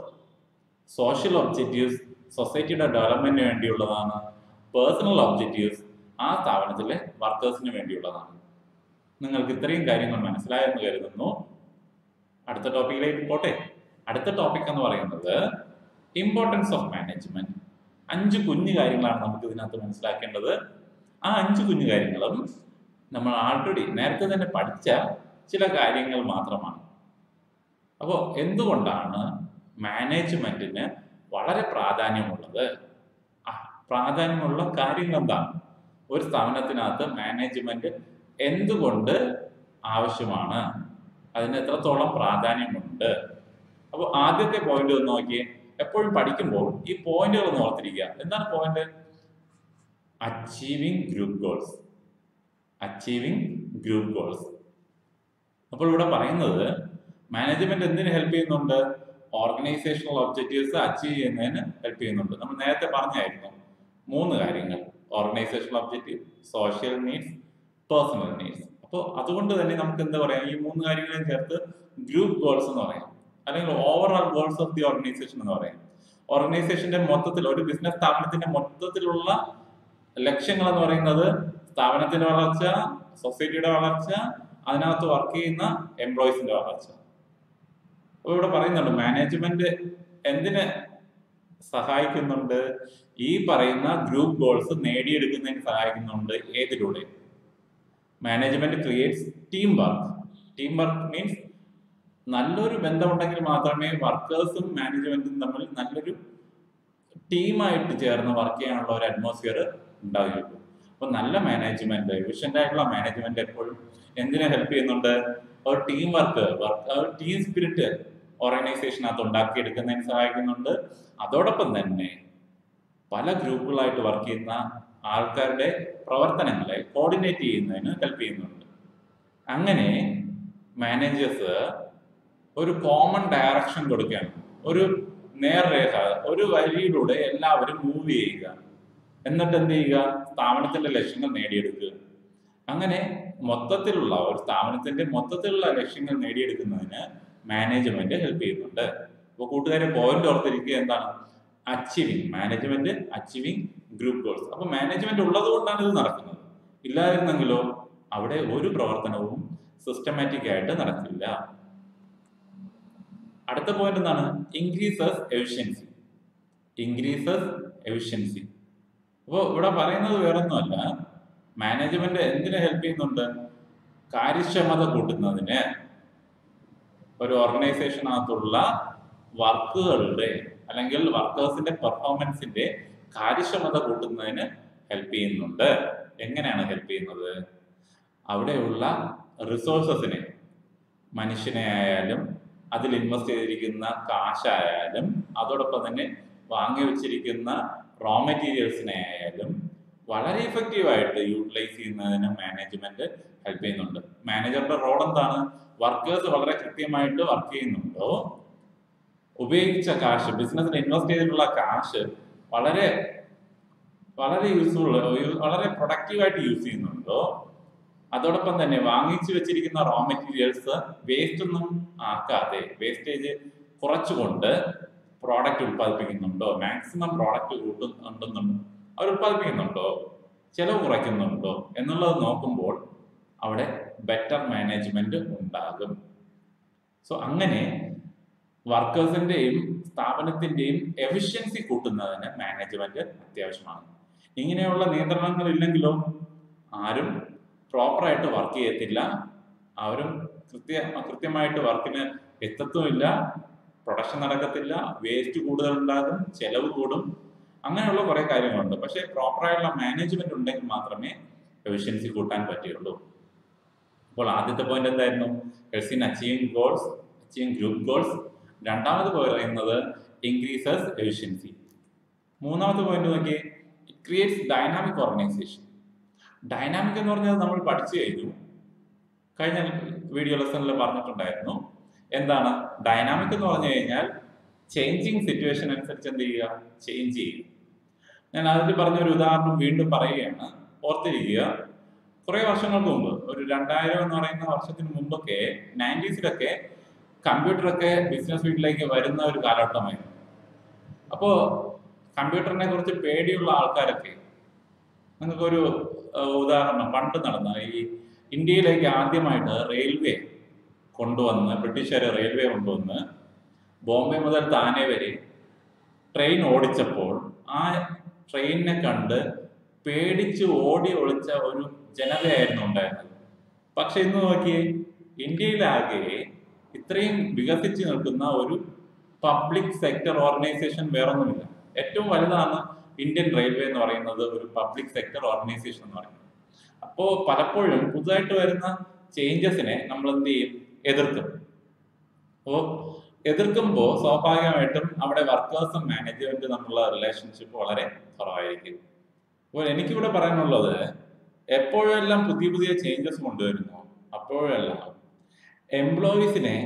social objectives സൊസൈറ്റിയുടെ ഡെവലപ്മെന്റിന് വേണ്ടിയുള്ളതാണ് പേഴ്സണൽ ഒബ്ജക്റ്റീവ്സ് ആ സ്ഥാപനത്തിലെ വർക്കേഴ്സിന് വേണ്ടിയുള്ളതാണ് നിങ്ങൾക്ക് ഇത്രയും കാര്യങ്ങൾ മനസ്സിലായെന്ന് കരുതുന്നു അടുത്ത ടോപ്പിക്കിലേക്ക് പോട്ടെ അടുത്ത ടോപ്പിക് എന്ന് പറയുന്നത് ഇമ്പോർട്ടൻസ് ഓഫ് മാനേജ്മെന്റ് അഞ്ച് കുഞ്ഞു കാര്യങ്ങളാണ് നമുക്ക് ഇതിനകത്ത് മനസ്സിലാക്കേണ്ടത് ആ അഞ്ച് കുഞ്ഞു കാര്യങ്ങളും നമ്മൾ ആൾറെഡി നേരത്തെ തന്നെ പഠിച്ച ചില കാര്യങ്ങൾ മാത്രമാണ് അപ്പോൾ എന്തുകൊണ്ടാണ് മാനേജ്മെന്റിന് വളരെ പ്രാധാന്യമുള്ളത് ആ പ്രാധാന്യമുള്ള കാര്യങ്ങൾ എന്താണ് ഒരു സ്ഥാപനത്തിനകത്ത് മാനേജ്മെന്റ് എന്തുകൊണ്ട് ആവശ്യമാണ് അതിന് എത്രത്തോളം പ്രാധാന്യമുണ്ട് അപ്പോൾ ആദ്യത്തെ പോയിന്റ് ഒന്ന് നോക്കിയേ എപ്പോഴും പഠിക്കുമ്പോൾ ഈ പോയിന്റുകൾ ഒന്ന് ഓർത്തിരിക്കുക എന്താണ് point achieving group goals achieving group goals അപ്പോൾ ഇവിടെ പറയുന്നത് മാനേജ്മെന്റ് എന്തിനു ഹെൽപ്പ് ചെയ്യുന്നുണ്ട് ഓർഗനൈസേഷണൽ ഒബ്ജക്റ്റീവ്സ് അച്ചീവ് ചെയ്യുന്നതിന് ഹെൽപ്പ് ചെയ്യുന്നുണ്ട് നമ്മൾ നേരത്തെ പറഞ്ഞായിരുന്നു മൂന്ന് കാര്യങ്ങൾ organisational objective social needs personal needs അപ്പോൾ അതുകൊണ്ട് തന്നെ നമുക്ക് എന്താ പറയാം ഈ മൂന്ന് കാര്യങ്ങളെയും ചേർത്ത് ഗ്രൂപ്പ് ഗോൾസ് എന്ന് പറയാം അല്ലെങ്കിൽ overall goals of the organisation എന്ന് പറയാം ഓർഗനൈസേഷന്റെ മൊത്തത്തിൽ ഒരു ബിസിനസ് സ്ഥാപനത്തിന്റെ മൊത്തത്തിലുള്ള ലക്ഷ്യങ്ങൾ എന്ന് പറയുന്നത് സ്ഥാപനത്തിന്റെ വളർച്ച സൊസൈറ്റിയുടെ വളർച്ച അതിനകത്ത് വർക്ക് ചെയ്യുന്ന എംപ്ലോയീസിന്റെ വളർച്ച അപ്പോൾ ഇവിടെ പറയുന്നുണ്ട് മാനേജ്മെന്റ് എന്തിന് സഹായിക്കുന്നുണ്ട് ഈ പറയുന്ന ഗ്രൂപ്പ് ഗോൾസ് നേടിയെടുക്കുന്നതിന് സഹായിക്കുന്നുണ്ട് ഏതിലൂടെ management creates teamwork teamwork means നല്ലൊരു ബന്ധമുണ്ടെങ്കിൽ മാത്രമേ വർക്കേഴ്സും മാനേജ്മെന്റും തമ്മിൽ നല്ലൊരു ടീമായിട്ട് ചേർന്ന് വർക്ക് ചെയ്യാനുള്ള ഒരു അറ്റ്മോസ്ഫിയർ ഉണ്ടാവുകയുള്ളൂ അപ്പൊ നല്ല മാനേജ്മെന്റ് എഫിഷ്യന്റ് ആയിട്ടുള്ള മാനേജ്മെന്റ് എപ്പോഴും എന്തിനെ ഹെൽപ്പ് ചെയ്യുന്നുണ്ട് ഒരു ടീം വർക്ക് വർക്ക് ഒരു ടീം സ്പിരിറ്റ് ഓർഗനൈസേഷനകത്ത് ഉണ്ടാക്കിയെടുക്കുന്നതിന് സഹായിക്കുന്നുണ്ട് അതോടൊപ്പം തന്നെ പല ഗ്രൂപ്പുകളായിട്ട് വർക്ക് ചെയ്യുന്ന ആൾക്കാരുടെ പ്രവർത്തനങ്ങളെ കോർഡിനേറ്റ് ചെയ്യുന്നതിന് ഹെൽപ്പ് ചെയ്യുന്നുണ്ട് അങ്ങനെ മാനേജേഴ്സ് ഒരു കോമൺ ഡയറക്ഷൻ കൊടുക്കുകയാണ് ഒരു നേർരേഖ ഒരു വഴിയിലൂടെ എല്ലാവരും മൂവ് ചെയ്യുക എന്നിട്ട് എന്ത് ചെയ്യുക സ്ഥാപനത്തിന്റെ ലക്ഷ്യങ്ങൾ നേടിയെടുക്കുക അങ്ങനെ മൊത്തത്തിലുള്ള ഒരു സ്ഥാപനത്തിന്റെ മൊത്തത്തിലുള്ള ലക്ഷ്യങ്ങൾ നേടിയെടുക്കുന്നതിന് മാനേജ്മെന്റ് ഹെൽപ്പ് ചെയ്യുന്നുണ്ട് അപ്പോൾ കൂട്ടുകാരെ പോയിന്റ് ഓർത്തിരിക്കുക എന്താണ് achieving management achieving group goals അപ്പൊ മാനേജ്മെന്റ് ഉള്ളത് കൊണ്ടാണ് ഇത് നടക്കുന്നത് ഇല്ലായിരുന്നെങ്കിലോ അവിടെ ഒരു പ്രവർത്തനവും സിസ്റ്റമാറ്റിക് ആയിട്ട് നടക്കില്ല അടുത്ത പോയിന്റ് എന്താണ് ഇൻക്രീസസ് എഫിഷ്യൻസി ഇൻക്രീസസ് എഫിഷ്യൻസി അപ്പോൾ ഇവിടെ പറയുന്നത് വേറൊന്നുമല്ല മാനേജ്മെന്റ് എന്തിനെ ഹെൽപ്പ് ചെയ്യുന്നുണ്ട് കാര്യക്ഷമത കൂട്ടുന്നതിന് ഒരു ഓർഗനൈസേഷനകത്തുള്ള വർക്കുകളുടെ അല്ലെങ്കിൽ വർക്കേഴ്സിന്റെ പെർഫോമൻസിന്റെ കാര്യക്ഷമത കൂട്ടുന്നതിന് ഹെൽപ്പ് ചെയ്യുന്നുണ്ട് എങ്ങനെയാണ് ഹെൽപ്പ് ചെയ്യുന്നത് അവിടെയുള്ള റിസോഴ്സസിനെ മനുഷ്യനെ ആയാലും അതിൽ ഇൻവെസ്റ്റ് ചെയ്തിരിക്കുന്ന കാശായാലും അതോടൊപ്പം തന്നെ വാങ്ങി വെച്ചിരിക്കുന്ന റോ മെറ്റീരിയൽസിനെ ആയാലും വളരെ ഇഫക്റ്റീവായിട്ട് യൂട്ടിലൈസ് ചെയ്യുന്നതിന് മാനേജ്മെന്റ് ഹെൽപ്പ് ചെയ്യുന്നുണ്ട് മാനേജറുടെ റോൾ എന്താണ് വർക്കേഴ്സ് വളരെ കൃത്യമായിട്ട് വർക്ക് ചെയ്യുന്നുണ്ടോ ഉപയോഗിച്ച കാശ് ബിസിനസ്സിൽ ഇൻവെസ്റ്റ് ചെയ്തിട്ടുള്ള കാശ് വളരെ വളരെ യൂസ്ഫുൾ വളരെ പ്രൊഡക്റ്റീവായിട്ട് യൂസ് ചെയ്യുന്നുണ്ടോ അതോടൊപ്പം തന്നെ വാങ്ങിച്ചു വെച്ചിരിക്കുന്ന റോ മെറ്റീരിയൽസ് വേസ്റ്റ് ഒന്നും ആക്കാതെ വേസ്റ്റേജ് കുറച്ചുകൊണ്ട് പ്രോഡക്റ്റ് ഉൽപ്പാദിപ്പിക്കുന്നുണ്ടോ മാക്സിമം പ്രോഡക്റ്റ് കൂട്ടുന്നുണ്ടെന്നുണ്ടോ അവർ ഉൽപ്പാദിപ്പിക്കുന്നുണ്ടോ ചെലവ് കുറയ്ക്കുന്നുണ്ടോ എന്നുള്ളത് നോക്കുമ്പോൾ അവിടെ ബെറ്റർ മാനേജ്മെന്റ് ഉണ്ടാകും സോ അങ്ങനെ വർക്കേഴ്സിന്റെയും സ്ഥാപനത്തിന്റെയും എഫിഷ്യൻസി കൂട്ടുന്നതിന് മാനേജ്മെന്റ് അത്യാവശ്യമാണ് ഇങ്ങനെയുള്ള നിയന്ത്രണങ്ങൾ ഇല്ലെങ്കിലോ ആരും പ്രോപ്പറായിട്ട് വർക്ക് ചെയ്യത്തില്ല അവരും കൃത്യ കൃത്യമായിട്ട് വർക്കിന് എത്തത്തുമില്ല പ്രൊഡക്ഷൻ നടക്കത്തില്ല വേസ്റ്റ് കൂടുതൽ ഉണ്ടാകും ചെലവ് കൂടും അങ്ങനെയുള്ള കുറെ കാര്യങ്ങളുണ്ട് പക്ഷേ പ്രോപ്പറായിട്ടുള്ള മാനേജ്മെന്റ് ഉണ്ടെങ്കിൽ മാത്രമേ എഫിഷ്യൻസി കൂട്ടാൻ പറ്റുള്ളൂ അപ്പോൾ ആദ്യത്തെ പോയിന്റ് എന്തായിരുന്നു helps in achieving goals achieving group goals രണ്ടാമത് പറയുന്നത് ഇൻക്രീസസ് എഫിഷ്യൻസി മൂന്നാമത്തെ പോയിന്റ് നോക്കി it creates dynamic organisation dynamic എന്ന് പറഞ്ഞത് നമ്മൾ പഠിച്ചു കഴിഞ്ഞു കഴിഞ്ഞ വീഡിയോ ലെസണിൽ പറഞ്ഞിട്ടുണ്ടായിരുന്നു എന്താണ് ഡൈനാമിക് എന്ന് പറഞ്ഞു കഴിഞ്ഞാൽ ചേഞ്ചിങ് സിറ്റുവേഷൻ അനുസരിച്ച് എന്ത് ചെയ്യുക ചേഞ്ച് ചെയ്യുക ഞാൻ അതിൽ പറഞ്ഞ ഒരു ഉദാഹരണം വീണ്ടും പറയുകയാണ് ഓർത്തിരിക്കുക കുറെ വർഷങ്ങൾക്ക് മുമ്പ് ഒരു രണ്ടായിരം എന്ന് പറയുന്ന വർഷത്തിന് മുമ്പൊക്കെ നയൻറ്റീസിലൊക്കെ കമ്പ്യൂട്ടറൊക്കെ ബിസിനസ് ഫീൽഡിലേക്ക് വരുന്ന ഒരു കാലഘട്ടമായിരുന്നു അപ്പോൾ കമ്പ്യൂട്ടറിനെ കുറിച്ച് പേടിയുള്ള ആൾക്കാരൊക്കെ നിങ്ങൾക്കൊരു ഏഹ്, ഉദാഹരണം പണ്ട് നടന്ന ഈ ഇന്ത്യയിലേക്ക് ആദ്യമായിട്ട് റെയിൽവേ കൊണ്ടുവന്ന് ബ്രിട്ടീഷുകാർ റെയിൽവേ കൊണ്ടുവന്ന് ബോംബെ മുതൽ താനെ വരെ ട്രെയിൻ ഓടിച്ചപ്പോൾ ആ ട്രെയിനിനെ കണ്ട് പേടിച്ച് ഓടി ഒളിച്ച ഒരു ജനതയായിരുന്നു ഉണ്ടായിരുന്നത് പക്ഷെ ഇന്ന് നോക്കിയേ ഇന്ത്യയിലാകെ ഇത്രയും വികസിച്ച് നിൽക്കുന്ന ഒരു പബ്ലിക് സെക്ടർ ഓർഗനൈസേഷൻ വേറൊന്നുമില്ല ഏറ്റവും വലുതാണ് ഇന്ത്യൻ റെയിൽവേ എന്ന് പറയുന്നത് ഒരു പബ്ലിക് സെക്ടർ ഓർഗനൈസേഷൻ എന്ന് പറയുന്നത് അപ്പോൾ പലപ്പോഴും പുതുതായിട്ട് വരുന്ന ചേഞ്ചസിനെ നമ്മൾ എന്ത് ചെയ്യും എതിർക്കും അപ്പോൾ എതിർക്കുമ്പോൾ സ്വാഭാവികമായിട്ടും അവിടെ വർക്കേഴ്സും മാനേജ്മെന്റും തമ്മിലുള്ള റിലേഷൻഷിപ്പ് വളരെ കുറവായിരിക്കും അപ്പോൾ എനിക്കിവിടെ പറയാനുള്ളത് എപ്പോഴെല്ലാം പുതിയ പുതിയ ചേഞ്ചസ് കൊണ്ടുവരുന്നു അപ്പോഴെല്ലാം എംപ്ലോയീസിനെ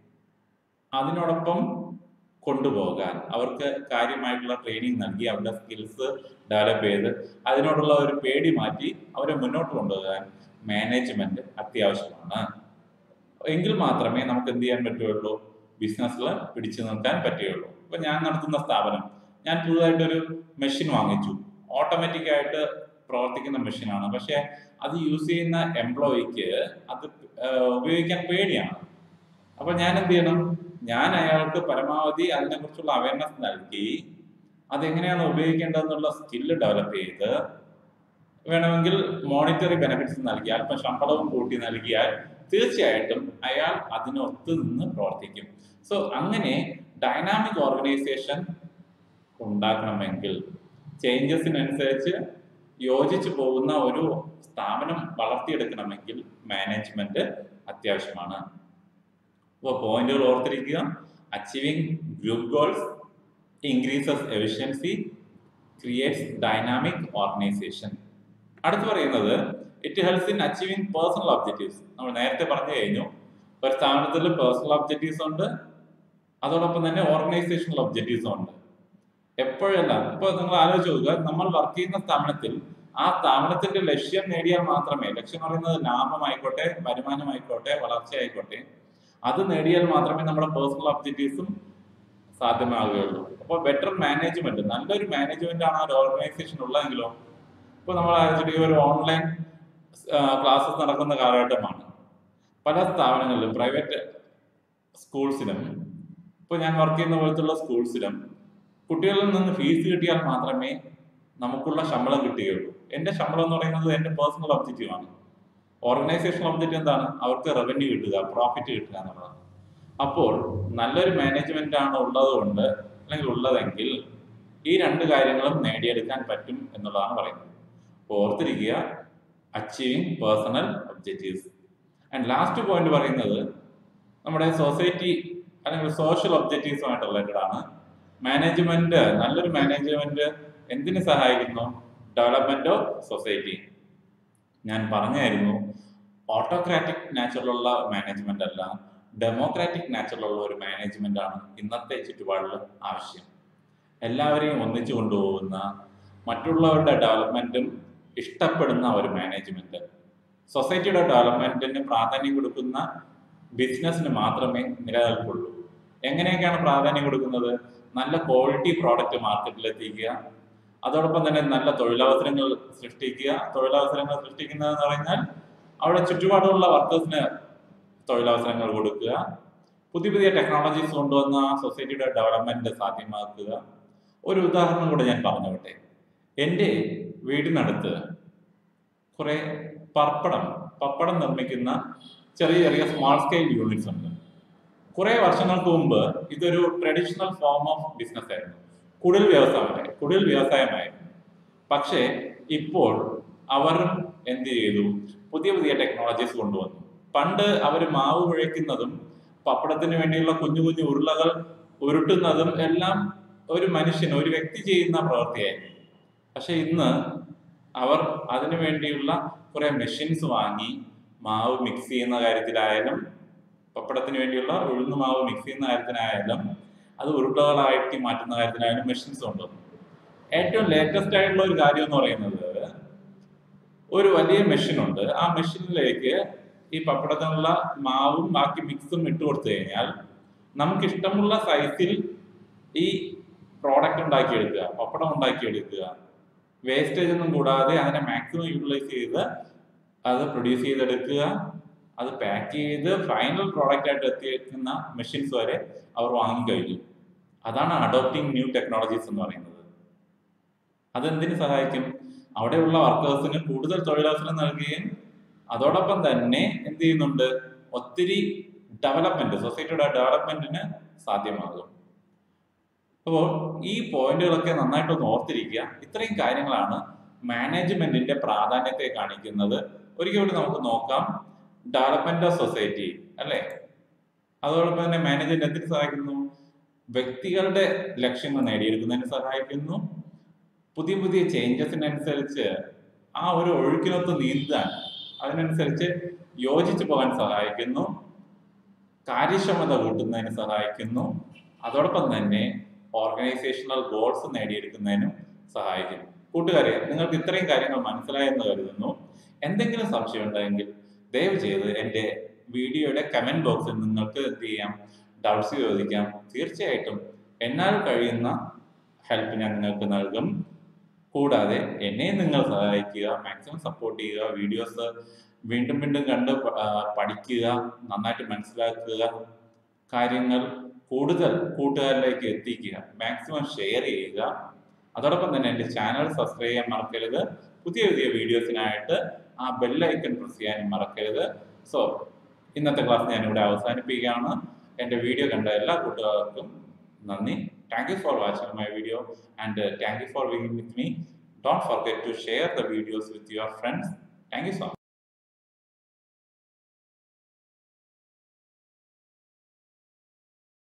അതിനോടൊപ്പം കൊണ്ടുപോകാൻ അവർക്ക് കാര്യമായിട്ടുള്ള ട്രെയിനിങ് നൽകി അവരുടെ സ്കിൽസ് ഡെവലപ്പ് ചെയ്ത് അതിനോടുള്ള ഒരു പേടി മാറ്റി അവരെ മുന്നോട്ട് കൊണ്ടുപോകാൻ മാനേജ്മെന്റ് അത്യാവശ്യമാണ് എങ്കിൽ മാത്രമേ നമുക്ക് എന്ത് ചെയ്യാൻ പറ്റുള്ളൂ ബിസിനസ്സിൽ പിടിച്ചു നിൽക്കാൻ പറ്റുകയുള്ളൂ ഇപ്പൊ ഞാൻ നടത്തുന്ന സ്ഥാപനം ഞാൻ പുതുതായിട്ടൊരു മെഷീൻ വാങ്ങിച്ചു ഓട്ടോമാറ്റിക് ആയിട്ട് പ്രവർത്തിക്കുന്ന മെഷീനാണ് പക്ഷെ അത് യൂസ് ചെയ്യുന്ന എംപ്ലോയിക്ക് അത് ഏഹ്, ഉപയോഗിക്കാൻ പേടിയാണ് അപ്പൊ ഞാൻ എന്ത് ചെയ്യണം ഞാൻ അയാൾക്ക് പരമാവധി അതിനെക്കുറിച്ചുള്ള അവയർനെസ് നൽകി അതെങ്ങനെയാണ് ഉപയോഗിക്കേണ്ടതെന്നുള്ള സ്കില്ല് ഡെവലപ്പ് ചെയ്ത് വേണമെങ്കിൽ മോണിറ്ററി ബെനിഫിറ്റ്സ് നൽകി അല്പം ശമ്പളവും കൂട്ടി നൽകിയാൽ തീർച്ചയായിട്ടും അയാൾ അതിനൊത്ത് നിന്ന് പ്രവർത്തിക്കും സോ അങ്ങനെ ഡൈനാമിക് ഓർഗനൈസേഷൻ ഉണ്ടാക്കണമെങ്കിൽ ചേഞ്ചസിനനുസരിച്ച് യോജിച്ചു പോകുന്ന ഒരു സ്ഥാപനം വളർത്തിയെടുക്കണമെങ്കിൽ മാനേജ്മെന്റ് അത്യാവശ്യമാണ് അപ്പോൾ പോയിന്റുകൾ ഓർത്തിരിക്കുക achieving group goals increases efficiency creates dynamic organisation അടുത്ത് പറയുന്നത് it helps in achieving personal objectives നമ്മൾ നേരത്തെ പറഞ്ഞു കഴിഞ്ഞു ഒരു സ്ഥാപനത്തിൽ പേഴ്സണൽ ഒബ്ജക്റ്റീവ്സ് ഉണ്ട് അതോടൊപ്പം തന്നെ ഓർഗനൈസേഷണൽ ഒബ്ജക്റ്റീവ്സും ഉണ്ട് എപ്പോഴെല്ലാം ഇപ്പോൾ നിങ്ങൾ ആലോചിച്ച് നോക്കുക നമ്മൾ വർക്ക് ചെയ്യുന്ന സ്ഥാപനത്തിൽ ആ സ്ഥാപനത്തിന്റെ ലക്ഷ്യം നേടിയാൽ മാത്രമേ ലക്ഷ്യം എന്ന് പറയുന്നത് ലാഭമായിക്കോട്ടെ വരുമാനമായിക്കോട്ടെ വളർച്ചയായിക്കോട്ടെ അത് നേടിയാൽ മാത്രമേ നമ്മുടെ പേഴ്സണൽ ഒബ്ജക്റ്റീവ്സും സാധ്യമാകുകയുള്ളൂ അപ്പോൾ ബെറ്റർ മാനേജ്മെന്റ് നല്ലൊരു മാനേജ്മെന്റ് ആണ് ആ ഒരു ഓർഗനൈസേഷൻ ഉള്ളതെങ്കിലോ ഇപ്പോൾ നമ്മൾ ആലോചിച്ചിട്ട് ഈ ഒരു ഓൺലൈൻ ക്ലാസ്സസ് നടക്കുന്ന കാലഘട്ടമാണ് പല സ്ഥാപനങ്ങളിലും പ്രൈവറ്റ് സ്കൂൾസിലും ഇപ്പോൾ ഞാൻ വർക്ക് ചെയ്യുന്ന പോലത്തുള്ള സ്കൂൾസിലും കുട്ടികളിൽ നിന്ന് ഫീസ് കിട്ടിയാൽ മാത്രമേ നമുക്കുള്ള ശമ്പളം കിട്ടുകയുള്ളൂ എൻ്റെ ശമ്പളം എന്ന് പറയുന്നത് എൻ്റെ പേഴ്സണൽ ഒബ്ജക്റ്റീവ് ആണ് ഓർഗനൈസേഷണൽ ഒബ്ജക്റ്റീവ് എന്താണ് അവർക്ക് റവന്യൂ കിട്ടുക പ്രോഫിറ്റ് കിട്ടുക എന്നുള്ളതാണ് അപ്പോൾ നല്ലൊരു മാനേജ്മെന്റ് ആണ് ഉള്ളത് കൊണ്ട് അല്ലെങ്കിൽ ഉള്ളതെങ്കിൽ ഈ രണ്ട് കാര്യങ്ങളും നേടിയെടുക്കാൻ പറ്റും എന്നുള്ളതാണ് പറയുന്നത് അപ്പോൾ ഓർത്തിരിക്കുക achieving personal objectives and last point പറയുന്നത് നമ്മുടെ സൊസൈറ്റി അല്ലെങ്കിൽ സോഷ്യൽ ഒബ്ജക്റ്റീവ്സുമായിട്ട് റിലേറ്റഡ് ആണ് മാനേജ്മെന്റ് നല്ലൊരു മാനേജ്മെന്റ് എന്തിനു സഹായിക്കുന്നു ഡെവലപ്മെന്റ് ഓഫ് സൊസൈറ്റി ഞാൻ പറഞ്ഞായിരുന്നു ഓട്ടോക്രാറ്റിക് നാച്ചുറലുള്ള മാനേജ്മെന്റ് അല്ല ഡെമോക്രാറ്റിക് നാച്ചുറലുള്ള ഒരു മാനേജ്മെന്റ് ആണ് ഇന്നത്തെ ചുറ്റുപാടിൽ ആവശ്യം എല്ലാവരെയും ഒന്നിച്ചു കൊണ്ടുപോകുന്ന മറ്റുള്ളവരുടെ ഡെവലപ്മെന്റും ഇഷ്ടപ്പെടുന്ന ഒരു മാനേജ്മെന്റ് സൊസൈറ്റിയുടെ ഡെവലപ്മെന്റിന് പ്രാധാന്യം കൊടുക്കുന്ന ബിസിനസ്സിന് മാത്രമേ നിലനിൽപ്പുള്ളൂ എങ്ങനെയൊക്കെയാണ് പ്രാധാന്യം കൊടുക്കുന്നത് നല്ല ക്വാളിറ്റി പ്രോഡക്റ്റ് മാർക്കറ്റിൽ എത്തിക്കുക അതോടൊപ്പം തന്നെ നല്ല തൊഴിലവസരങ്ങൾ സൃഷ്ടിക്കുക തൊഴിലവസരങ്ങൾ സൃഷ്ടിക്കുന്നത് എന്ന് പറഞ്ഞാൽ അവിടെ ചുറ്റുപാടുള്ള വർക്കേഴ്സിന് തൊഴിലവസരങ്ങൾ കൊടുക്കുക പുതിയ പുതിയ ടെക്നോളജീസ് കൊണ്ടുവന്ന സൊസൈറ്റിയുടെ ഡെവലപ്മെന്റ് സാധ്യമാക്കുക ഒരു ഉദാഹരണം കൂടെ ഞാൻ പറഞ്ഞോട്ടെ എൻ്റെ വീടിനടുത്ത് കുറെ പപ്പടം പപ്പടം നിർമ്മിക്കുന്ന ചെറിയ ചെറിയ സ്മാൾ സ്കെയിൽ യൂണിറ്റ്സ് ഉണ്ട് കുറെ വർഷങ്ങൾക്ക് മുമ്പ് ഇതൊരു ട്രഡീഷണൽ ഫോം ഓഫ് ബിസിനസ് ആയിരുന്നു കുടിൽ വ്യവസായമായി കുടിൽ വ്യവസായമായിരുന്നു പക്ഷേ ഇപ്പോൾ അവർ എന്ത് ചെയ്തു പുതിയ പുതിയ ടെക്നോളജീസ് കൊണ്ടുവന്നു പണ്ട് അവർ മാവ് കുഴയ്ക്കുന്നതും പപ്പടത്തിന് വേണ്ടിയുള്ള കുഞ്ഞു കുഞ്ഞു ഉരുളകൾ ഉരുട്ടുന്നതും എല്ലാം ഒരു മനുഷ്യൻ ഒരു വ്യക്തി ചെയ്യുന്ന പ്രവൃത്തിയായിരുന്നു പക്ഷെ ഇന്ന് അവർ അതിനു വേണ്ടിയുള്ള കുറെ മെഷീൻസ് വാങ്ങി മാവ് മിക്സ് ചെയ്യുന്ന കാര്യത്തിലായാലും പപ്പടത്തിന് വേണ്ടിയുള്ള ഉഴുന്ന് മാവ് മിക്സ് ചെയ്യുന്ന കാര്യത്തിനായാലും അത് ഉരുളകളാക്കി മാറ്റുന്ന കാര്യത്തിനായാലും മെഷീൻസ് കൊണ്ടുവന്നു ഏറ്റവും ലേറ്റസ്റ്റ് ആയിട്ടുള്ള ഒരു കാര്യം എന്ന് പറയുന്നത് ഒരു വലിയ മെഷീൻ ഉണ്ട് ആ മെഷീനിലേക്ക് ഈ പപ്പടത്തിനുള്ള മാവും ബാക്കി മിക്സും ഇട്ട് കൊടുത്തു കഴിഞ്ഞാൽ നമുക്ക് ഇഷ്ടമുള്ള സൈസിൽ ഈ പ്രോഡക്റ്റ് ഉണ്ടാക്കിയെടുക്കുക പപ്പടം ഉണ്ടാക്കിയെടുക്കുക വേസ്റ്റേജ് ഒന്നും കൂടാതെ അതിനെ മാക്സിമം യൂട്ടിലൈസ് ചെയ്ത് അത് പ്രൊഡ്യൂസ് ചെയ്തെടുക്കുക അത് പാക്ക് ചെയ്ത് ഫൈനൽ പ്രോഡക്റ്റ് ആയിട്ട് എത്തിക്കുന്ന മെഷീൻസ് വരെ അവർ വാങ്ങിക്കഴിഞ്ഞു അതാണ് അഡോപ്റ്റിംഗ് ന്യൂ ടെക്നോളജീസ് എന്ന് പറയുന്നത് അതെന്തിനു സഹായിക്കും അവിടെയുള്ള വർക്കേഴ്സിന് കൂടുതൽ തൊഴിലവസരം നൽകുകയും അതോടൊപ്പം തന്നെ എന്ത് ചെയ്യുന്നുണ്ട് ഒത്തിരി ഡെവലപ്മെന്റ് സൊസൈറ്റിയുടെ ഡെവലപ്മെന്റിന് സാധ്യമാകും അപ്പോൾ ഈ പോയിന്റുകളൊക്കെ നന്നായിട്ടൊന്ന് ഓർത്തിരിക്കുക ഇത്രയും കാര്യങ്ങളാണ് മാനേജ്മെന്റിന്റെ പ്രാധാന്യത്തെ കാണിക്കുന്നത് ഒരിക്കൽ കൂടി നമുക്ക് നോക്കാം ഡെവലപ്മെന്റ് ഓഫ് സൊസൈറ്റി അല്ലേ അതോടൊപ്പം തന്നെ മാനേജ്മെന്റ് എന്തിനു സഹായിക്കുന്നു വ്യക്തികളുടെ ലക്ഷ്യങ്ങൾ നേടിയെടുക്കുന്നതിന് സഹായിക്കുന്നു പുതിയ പുതിയ ചേഞ്ചസിനനുസരിച്ച് ആ ഒരു ഒഴുക്കിനൊത്ത് നീന്താൻ അതിനനുസരിച്ച് യോജിച്ചു പോകാൻ സഹായിക്കുന്നു കാര്യക്ഷമത കൂട്ടുന്നതിന് സഹായിക്കുന്നു അതോടൊപ്പം തന്നെ ഓർഗനൈസേഷണൽ ഗോൾസ് നേടിയെടുക്കുന്നതിനും സഹായിക്കുന്നു കൂട്ടുകാരെ നിങ്ങൾക്ക് ഇത്രയും കാര്യങ്ങൾ മനസ്സിലായെന്ന് കരുതുന്നു എന്തെങ്കിലും സംശയം ഉണ്ടെങ്കിൽ ദയവ് ചെയ്ത് എൻ്റെ വീഡിയോയുടെ കമന്റ് ബോക്സിൽ നിങ്ങൾക്ക് എന്ത് ചെയ്യാം ഡൗട്ട്സ് ചോദിക്കാം തീർച്ചയായിട്ടും എന്നാൽ കഴിയുന്ന ഹെൽപ്പ് ഞാൻ നിങ്ങൾക്ക് നൽകും കൂടാതെ എന്നെ നിങ്ങൾ സഹായിക്കുക മാക്സിമം സപ്പോർട്ട് ചെയ്യുക വീഡിയോസ് വീണ്ടും വീണ്ടും കണ്ട് പ- ആ, പഠിക്കുക നന്നായിട്ട് മനസ്സിലാക്കുക കാര്യങ്ങൾ കൂടുതൽ കൂട്ടുകാരിലേക്ക് എത്തിക്കുക മാക്സിമം ഷെയർ ചെയ്യുക അതോടൊപ്പം തന്നെ എൻ്റെ ചാനൽ സബ്സ്ക്രൈബ് ചെയ്യാൻ മറക്കരുത് പുതിയ പുതിയ വീഡിയോസിനായിട്ട് ആ ബെല്ലൈക്കൺ പ്രസ് ചെയ്യാനും മറക്കരുത് സോ ഇന്നത്തെ ക്ലാസ് ഞാൻ ഇവിടെ അവസാനിപ്പിക്കുകയാണ് എൻ്റെ വീഡിയോ കണ്ട എല്ലാ കൂട്ടുകാർക്കും നന്ദി thank you for watching my video and thank you for being with me don't forget to share the videos with your friends thank you so much